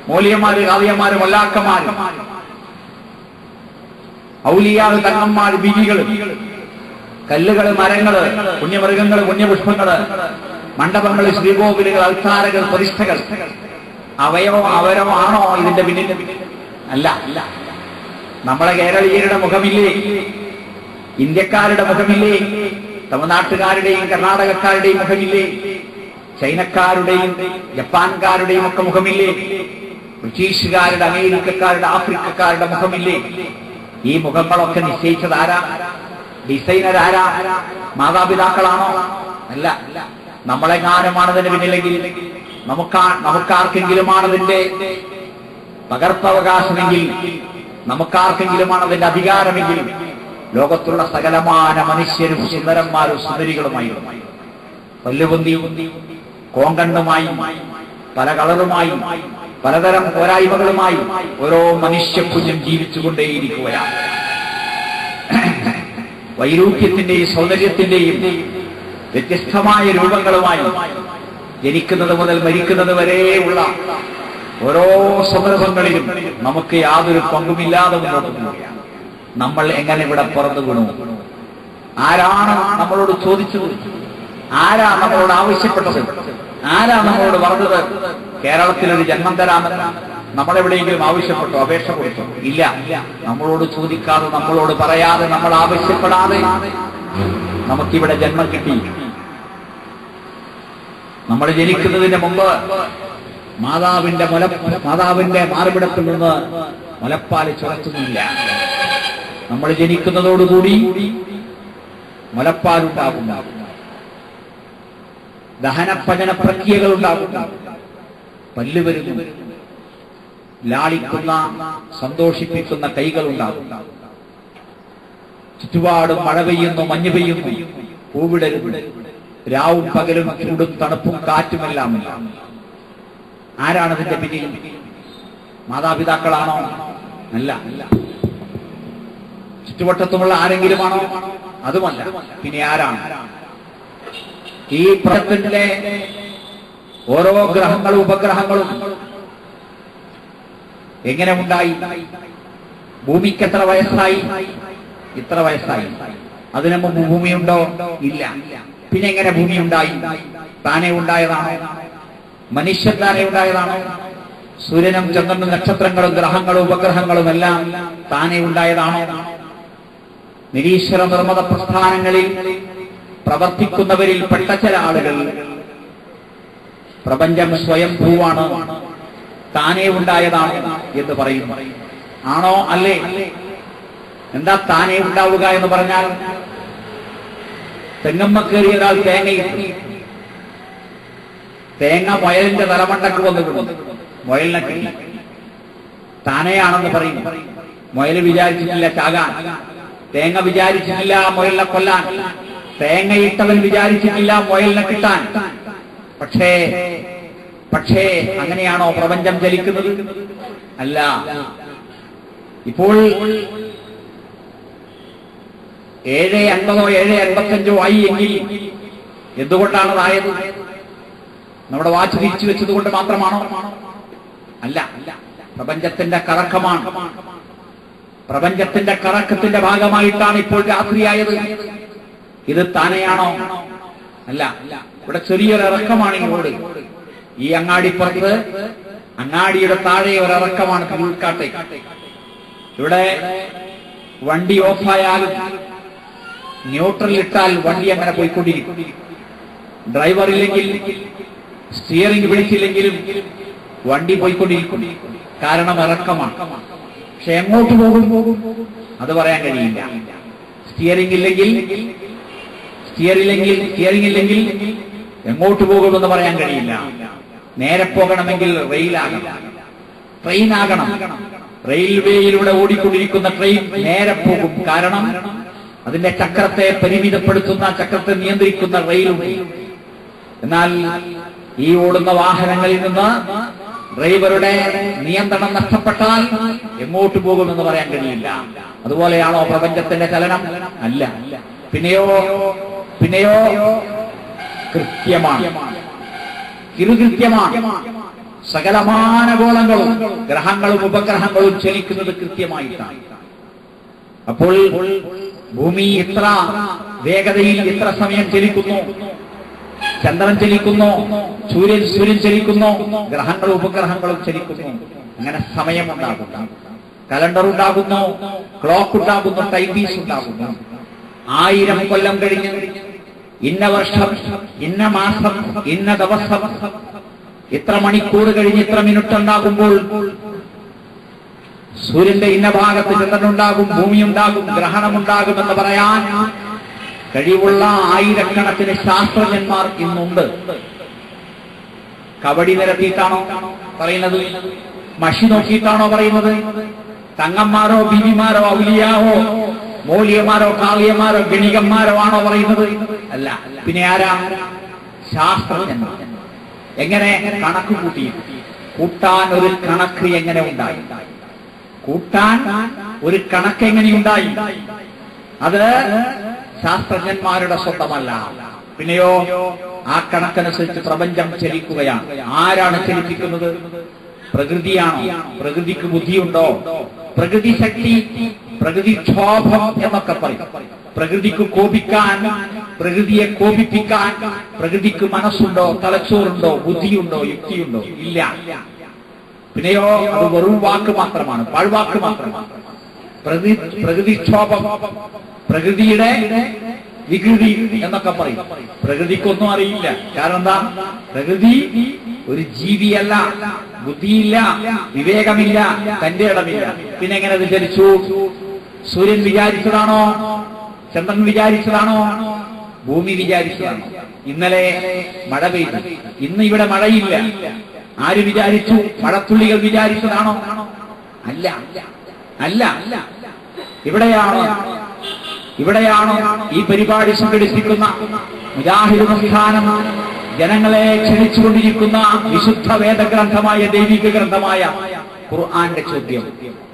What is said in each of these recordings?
മൂല്യന്മാര് കാവ്യന്മാര് മൊല്ലാക്കന്മാര് ഔലിയാവ് തങ്ങന്മാര് ബിബികള് കല്ലുകള് മരങ്ങള് പുണ്യമൃഗങ്ങള് പുണ്യപുഷ്പങ്ങള് മണ്ഡപങ്ങള് ശ്രീകോവിലുകൾ അൽത്താരകൾ പ്രതിഷ്ഠകൾ അവയോ അവരോ ആണോ ഇതിന്റെ പിന്നിൽ അല്ല അല്ല നമ്മളെ കേരളീയരുടെ മുഖമില്ലേ ഇന്ത്യക്കാരുടെ മുഖമില്ലേ തമിഴ്നാട്ടുകാരുടെയും കർണാടകക്കാരുടെയും മുഖമില്ലേ ചൈനക്കാരുടെയും ജപ്പാൻകാരുടെയും ഒക്കെ മുഖമില്ലേ ബ്രിട്ടീഷുകാരുടെ അമേരിക്കക്കാരുടെ ആഫ്രിക്കക്കാരുടെ മുഖമില്ലേ ഈ മുഖങ്ങളൊക്കെ നിശ്ചയിച്ചത് ആരാ ഡിസൈനർ ആരാ മാതാപിതാക്കളാണോ അല്ല നമ്മളെങ്ങാനുമാണതിന് പിന്നിലെങ്കിൽ നമുക്കാ നമുക്കാർക്കെങ്കിലുമാണതിന്റെ പകർപ്പവകാശമെങ്കിൽ നമുക്കാർക്കെങ്കിലുമാണ് അതിന്റെ അധികാരമെങ്കിൽ ലോകത്തുള്ള സകലമാന മനുഷ്യരും സുന്ദരന്മാരും സുന്ദരികളുമായി പല്ലുപൊന്തി കോങ്കണ്ണുമായി പല കളറുമായി പലതരം പോരായ്മകളുമായി ഓരോ മനുഷ്യക്കുഞ്ഞും ജീവിച്ചുകൊണ്ടേയിരിക്കുകയാണ് വൈരൂപ്യത്തിന്റെയും സൗന്ദര്യത്തിന്റെയും വ്യത്യസ്തമായ രൂപങ്ങളുമായി ജനിക്കുന്നത് മുതൽ മരിക്കുന്നത് വരെയുള്ള ഓരോ സന്ദർഭങ്ങളിലും നമുക്ക് യാതൊരു പങ്കുമില്ലാതെ മുന്നോട്ട് പോവുകയാണ് നമ്മൾ എങ്ങനെ ഇവിടെ പുറത്തു വീണു ആരാണ് നമ്മളോട് ചോദിച്ചത് ആരാ നമ്മളോട് ആവശ്യപ്പെട്ടത് ആരാ നമ്മളോട് പറഞ്ഞത് കേരളത്തിലൊരു ജന്മം തരാമെന്ന് നമ്മളെവിടെയെങ്കിലും ആവശ്യപ്പെട്ടു അപേക്ഷ കൊടുത്തു ഇല്ല നമ്മളോട് ചോദിക്കാതെ നമ്മളോട് പറയാതെ നമ്മൾ ആവശ്യപ്പെടാതെ നമുക്കിവിടെ ജന്മം കിട്ടി നമ്മൾ ജനിക്കുന്നതിന് മുമ്പ് മാതാവിന്റെ മുല മാതാവിന്റെ മാറിവിടത്തിൽ നിന്ന് മുലപ്പാല് ചുരത്തുന്നില്ല നമ്മൾ ജനിക്കുന്നതോടുകൂടി മുലപ്പാലുണ്ടാകും ദഹനപചന പ്രക്രിയകൾ ഉണ്ടാകും പല്ല് വരുന്നു ലാളിക്കുന്ന സന്തോഷിപ്പിക്കുന്ന കൈകൾ ഉണ്ടാകും ചുറ്റുപാടും മഴ പെയ്യുന്നു മഞ്ഞ് പെയ്യുന്നു പൂവിടരുന്നു രാവും പകലും ചൂടും തണുപ്പും കാറ്റുമെല്ലാം ആരാണ് ഇതിന്റെ പിന്നിൽ മാതാപിതാക്കളാണോ അല്ല ചുറ്റുവട്ടത്തുമുള്ള ആരെങ്കിലുമാണോ അതുമല്ല പിന്നെ ആരാണ് ഈ പ്രപഞ്ചത്തിലെ ഓരോ ഗ്രഹങ്ങളും ഉപഗ്രഹങ്ങളും എങ്ങനെ ഉണ്ടായി ഭൂമിക്ക് എത്ര വയസ്സായി ഇത്ര വയസ്സായി അതിനു മുമ്പ് ഭൂമിയുണ്ടോ ഇല്ല പിന്നെ എങ്ങനെ ഭൂമി ഉണ്ടായി താനെ ഉണ്ടായതാണോ മനുഷ്യൻ താനെ ഉണ്ടായതാണോ സൂര്യനും ചന്ദ്രനും നക്ഷത്രങ്ങളും ഗ്രഹങ്ങളും ഉപഗ്രഹങ്ങളും എല്ലാം താനെ ഉണ്ടായതാണോ നിരീശ്വര നിർമ്മത പ്രസ്ഥാനങ്ങളിൽ പ്രവർത്തിക്കുന്നവരിൽ പെട്ട ചില ആളുകൾ പ്രപഞ്ചം സ്വയം ഭൂവാണ് താനേ ഉണ്ടായതാണ് എന്ന് പറയുന്നു ആണോ അല്ലേ എന്താ താനേ ഉണ്ടാവുക എന്ന് പറഞ്ഞാൽ തെങ്ങമ്മ കയറിയ ഒരാൾ തേങ്ങയിട്ട് തേങ്ങ മുയലിന്റെ തലമണ്ടക്ക് വന്ന് വീണു മുയലിനെ കിട്ടി താനെയാണെന്ന് പറയും മുയൽ വിചാരിച്ചിട്ടില്ല ചാകാൻ തേങ്ങ വിചാരിച്ചിട്ടില്ല മുയലിനെ കൊല്ലാൻ തേങ്ങയിട്ടവൻ വിചാരിച്ചിട്ടില്ല മുയലിനെ കിട്ടാൻ പക്ഷേ പക്ഷേ അങ്ങനെയാണോ പ്രപഞ്ചം ചലിക്കുന്നത് അല്ല ഇപ്പോൾ ഏഴ് അൻപതോ ഏഴ് അൻപത്തഞ്ചോ ആയി എങ്കിൽ എന്തുകൊണ്ടാണ് അതായത് നമ്മുടെ വാച്ച് തിരിച്ചു വെച്ചത് കൊണ്ട് മാത്രമാണോ അല്ല പ്രപഞ്ചത്തിന്റെ കറക്കമാണ് പ്രപഞ്ചത്തിന്റെ കറക്കത്തിന്റെ ഭാഗമായിട്ടാണ് ഇപ്പോൾ രാത്രിയായത് ഇത് താനെയാണോ അല്ല ഇവിടെ ചെറിയൊരു ഇറക്കമാണ് ഈ റോഡ് ഈ അങ്ങാടിപ്പുറത്ത് അങ്ങാടിയുടെ താഴെ ഒരു ഇറക്കമാണ് തിരുവിൽക്കാട്ടേക്ക് ഇവിടെ വണ്ടി ഓഫായാലും ന്യൂട്രൽ ഇട്ടാൽ വണ്ടി അങ്ങനെ പോയിക്കൊണ്ടിരിക്കും ഡ്രൈവർ ഇല്ലെങ്കിൽ സ്റ്റിയറിംഗ് പിടിച്ചില്ലെങ്കിലും വണ്ടി പോയിക്കൊണ്ടിരിക്കും കാരണം ഇറക്കമാണ് പക്ഷെ എങ്ങോട്ട് പോകും അത് പറയാൻ കഴിയില്ല സ്റ്റിയറിംഗ് ഇല്ലെങ്കിൽ സ്റ്റിയറില്ലെങ്കിൽ സ്റ്റിയറിംഗ് ഇല്ലെങ്കിൽ എങ്ങോട്ട് പോകുമെന്ന് പറയാൻ കഴിയില്ല നേരെ പോകണമെങ്കിൽ റെയിലാകണം ട്രെയിൻ ആകണം റെയിൽവേയിലൂടെ ഓടിക്കൊണ്ടിരിക്കുന്ന ട്രെയിൻ നേരെ പോകും കാരണം അതിന്റെ ചക്രത്തെ പരിമിതപ്പെടുത്തുന്ന ചക്രത്തെ നിയന്ത്രിക്കുന്ന റെയിലുണ്ട് എന്നാൽ ഈ ഓടുന്ന വാഹനങ്ങളിൽ നിന്ന് ഡ്രൈവറുടെ നിയന്ത്രണം നഷ്ടപ്പെട്ടാൽ എങ്ങോട്ട് പോകുമെന്ന് പറയാൻ കഴിയില്ല അതുപോലെയാണോ പ്രപഞ്ചത്തിന്റെ ചലനം അല്ല പിന്നെയോ പിന്നെയോ കൃത്യമാണ് കിരുകൃത്യമാണ് സകലമാന ഗോളങ്ങളും ഗ്രഹങ്ങളും ഉപഗ്രഹങ്ങളും ചലിക്കുന്നത് കൃത്യമായിട്ടാണ് അപ്പോൾ ഭൂമി ഇത്ര വേഗതയിൽ ഇത്ര സമയം ചലിക്കുന്നു ചന്ദ്രൻ ചലിക്കുന്നു സൂര്യൻ സൂര്യൻ ചലിക്കുന്നു ഗ്രഹങ്ങളും ഉപഗ്രഹങ്ങളും ചലിക്കുന്നു അങ്ങനെ സമയമുണ്ടാകുന്നു കലണ്ടർ ഉണ്ടാകുന്നു ക്ലോക്ക് ഉണ്ടാകുന്നു ടൈം പീസ് ഉണ്ടാകുന്നു ആയിരം കൊല്ലം കഴിഞ്ഞ് ഇന്ന വർഷം ഇന്ന മാസം ഇന്ന ദിവസം ഇത്ര മണിക്കൂർ കഴിഞ്ഞ് ഇത്ര മിനിറ്റ് ഉണ്ടാകുമ്പോൾ സൂര്യന്റെ ഇന്ന ഭാഗത്ത് ചന്ദ്രനുണ്ടാകും ഭൂമിയുണ്ടാകും ഗ്രഹണമുണ്ടാകും എന്ന് പറയാൻ കഴിവുള്ള ആയിരക്കണക്കിന് ശാസ്ത്രജ്ഞന്മാർ ഇന്നുണ്ട് കബഡി നിരത്തിയിട്ടാണോ പറയുന്നത് മഷി നോക്കിയിട്ടാണോ പറയുന്നത് തങ്ങന്മാരോ ബിബിമാരോ ഔലിയാവോ മൂല്യമാരോ കാളിയന്മാരോ ഗണികന്മാരോ ആണോ പറയുന്നത് അല്ല പിന്നെ ആരാ ശാസ്ത്രജ്ഞന്മാർ എങ്ങനെ കണക്ക് കൂട്ടി കൂട്ടാൻ ഒരു കണക്ക് എങ്ങനെ ഉണ്ടായി കൂട്ടാൻ ഒരു കണക്ക് എങ്ങനെയുണ്ടായി അത് ശാസ്ത്രജ്ഞന്മാരുടെ സ്വന്തമല്ല പിന്നെയോ ആ കണക്കനുസരിച്ച് പ്രപഞ്ചം ചലിക്കുകയാണ് ആരാണ് ചലിപ്പിക്കുന്നത് പ്രകൃതിയാണോ പ്രകൃതിക്ക് ബുദ്ധിയുണ്ടോ പ്രകൃതി ശക്തി പ്രകൃതിക്ഷോഭം എന്നൊക്കെ പറയും പ്രകൃതിക്ക് കോപിക്കാൻ പ്രകൃതിയെ കോപിപ്പിക്കാൻ പ്രകൃതിക്ക് മനസ്സുണ്ടോ തലച്ചോറുണ്ടോ ബുദ്ധിയുണ്ടോ യുക്തിയുണ്ടോ ഇല്ല പിന്നെയോ അത് വെറും വാക്ക് മാത്രമാണ് പാഴ്വാക്ക് മാത്രമാണ് പ്രകൃതി പ്രകൃതിക്ഷോഭം പ്രകൃതിയുടെ വികൃതി എന്നൊക്കെ പറയും പ്രകൃതിക്കൊന്നും അറിയില്ല കാരണം എന്താ പ്രകൃതി ഒരു ജീവിയല്ല ബുദ്ധിയില്ല വിവേകമില്ല തന്റെ ഇടമില്ല പിന്നെ എങ്ങനെ വിചരിച്ചു സൂര്യൻ വിചാരിച്ചതാണോ ചന്ദ്രൻ വിചാരിച്ചതാണോ ഭൂമി വിചാരിച്ചതാണോ ഇന്നലെ മഴ പെയ്തു ഇന്ന് ഇവിടെ മഴയില്ല ആര് വിചാരിച്ചു മഴത്തുള്ളികൾ വിചാരിച്ചതാണോ അല്ല അല്ല ഇവിടെയാണ് ഇവിടെയാണ് ഈ പരിപാടി സംഘടിപ്പിക്കുന്ന മുജാഹിദ് പ്രസ്ഥാനം ജനങ്ങളെ ക്ഷണിച്ചുകൊണ്ടിരിക്കുന്ന വിശുദ്ധ വേദഗ്രന്ഥമായ ദൈവിക ഗ്രന്ഥമായ ഖുർആന്റെ ചോദ്യം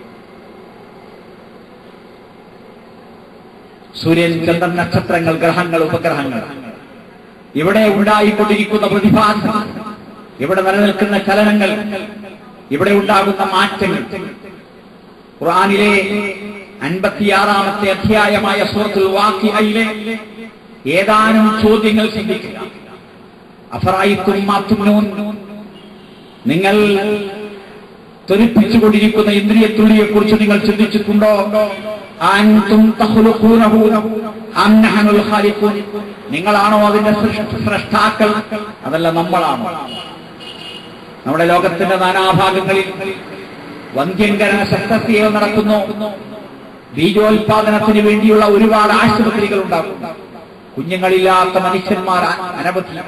സൂര്യൻ ചന്ദ്രൻ നക്ഷത്രങ്ങൾ ഗ്രഹങ്ങൾ ഉപഗ്രഹങ്ങൾ ഇവിടെ ഉണ്ടായിക്കൊണ്ടിരിക്കുന്ന പ്രതിഭാസം ഇവിടെ നിലനിൽക്കുന്ന ചലനങ്ങൾ ഇവിടെ ഉണ്ടാകുന്ന മാറ്റങ്ങൾ ഖുർആനിലെ അൻപത്തിയാറാമത്തെ അധ്യായമായ സൂറത്തുൽ വാക്കിയയിലെ ഏതാനും ചോദ്യങ്ങൾ ചിന്തിക്കുക അഫറായിത്തും മാത്തുന്നൂൻ നിങ്ങൾ ത്വരിപ്പിച്ചുകൊണ്ടിരിക്കുന്ന ഇന്ദ്രിയത്തുള്ളിയെ കുറിച്ച് നിങ്ങൾ ചിന്തിച്ചിട്ടുണ്ടോ അൻതും തഖ്ലുഖൂനഹു അം നഹ്നുൽ ഖാലിഖൂൻ നിങ്ങളാണോ അതിന്റെ സൃഷ്ട- സൃഷ്ടാക്കൾ അതല്ല നമ്മളാണോ നമ്മുടെ ലോകത്തിന്റെ നാനാഭാഗങ്ങളിൽ വന്ധ്യങ്കരണ ശസ്ത്രക്രിയകൾ നടക്കുന്നു ബീജോത്പാദനത്തിന് വേണ്ടിയുള്ള ഒരുപാട് ആശുപത്രികൾ ഉണ്ടാകും കുഞ്ഞുങ്ങളില്ലാത്ത മനുഷ്യന്മാർ അ- അനവധി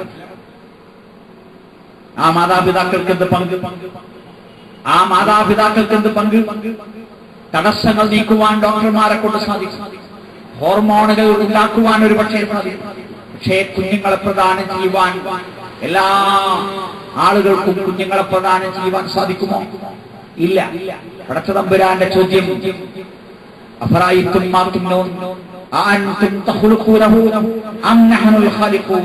ആ മാതാപിതാക്കൾക്ക് എന്ത് പങ്ക് ആ മാതാപിതാക്കൾക്ക് എന്ത് പങ്ക് തടസ്സങ്ങൾ നീക്കുവാൻ ഡോക്ടർമാരെ കൊണ്ട് സാധിക്കും ഹോർമോണുകൾ ഉണ്ടാക്കുവാൻ ഒരു പക്ഷേ സാധിക്കും പക്ഷേ കുഞ്ഞുങ്ങളെ പ്രദാനം ചെയ്യുവാൻ എല്ലാ ആളുകൾക്കും കുഞ്ഞുങ്ങളെ പ്രദാനം ചെയ്യുവാൻ സാധിക്കുമോ ഇല്ല പടച്ചതമ്പുരാന്റെ ചോദ്യം അഫറായിത്തും മാത്തുന്നൂൻ അഅൻതും തഖ്ലുഖൂനഹു അം നഹ്നുൽ ഖാലിഖൂൻ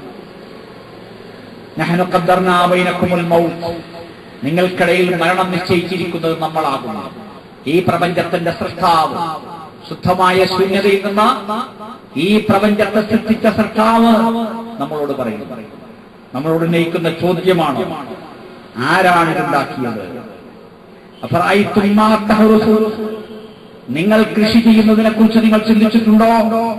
നഹ്നു ഖദ്ദർനാ ബൈനക്കുമുൽ മൗത്ത് നിങ്ങൾക്കിടയിൽ മരണം നിശ്ചയിച്ചിരിക്കുന്നത് നമ്മളാകുന്നു ഈ പ്രപഞ്ചത്തിന്റെ സൃഷ്ടാവ് ശുദ്ധമായ ശൂന്യതയിൽ നിന്ന് ഈ പ്രപഞ്ചത്തെ സൃഷ്ടിച്ച സൃഷ്ടാവ് നമ്മളോട് പറയുന്നു നമ്മളോട് ഉന്നയിക്കുന്ന ചോദ്യമാണ് ആരാണ് ഇതുണ്ടാക്കിയത് അഫറായിത്തും മാ തഹ്റുസൂൻ നിങ്ങൾ കൃഷി ചെയ്യുന്നതിനെ കുറിച്ച് നിങ്ങൾ ചിന്തിച്ചിട്ടുണ്ടോ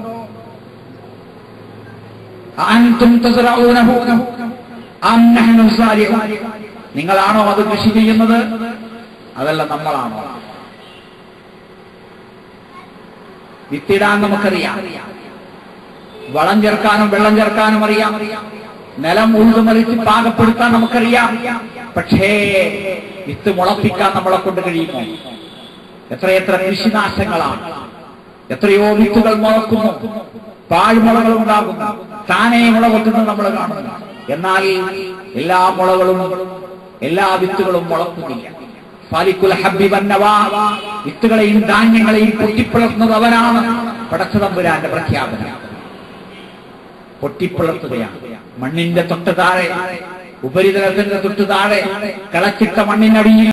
അൻതും തസ്റഊനഹു അം നഹ്നു സാരിഊൻ നിങ്ങളാണോ അത് കൃഷി ചെയ്യുന്നത് അതല്ല നമ്മളാണോ വിത്തിടാൻ നമുക്കറിയാം വളം ചേർക്കാനും വെള്ളം ചേർക്കാനും അറിയാം നിലം ഉഴുതുമറിച്ച് പാകപ്പെടുത്താൻ നമുക്കറിയാം പക്ഷേ വിത്ത് മുളപ്പിക്കാൻ നമ്മളെ കൊണ്ട് കഴിയുമോ എത്രയെത്ര കൃഷിനാശങ്ങളാണ് എത്രയോ വിത്തുകൾ മുളക്കുന്നു പാഴ്മുളകൾ ഉണ്ടാകുന്നു താനേ മുള വെക്കുന്നത് നമ്മൾ കാണുന്നു എന്നാൽ എല്ലാ മുളകളും എല്ലാ വിത്തുകളും മുളക്കുന്നില്ല ഫാലിക്കുൽ ഹബ്ബി വന്നവാ വിത്തുകളെയും ധാന്യങ്ങളെയും പൊട്ടിപ്പിളർന്നത് അവനാണ് പടച്ചതമ്പുരാന്റെ പ്രഖ്യാപനം പൊട്ടിപ്പിളർത്തുകയാണ് മണ്ണിന്റെ തൊട്ട് താഴെ ഉപരിതലത്തിന്റെ തൊട്ട് താഴെ കിളച്ചിട്ട മണ്ണിനടിയിൽ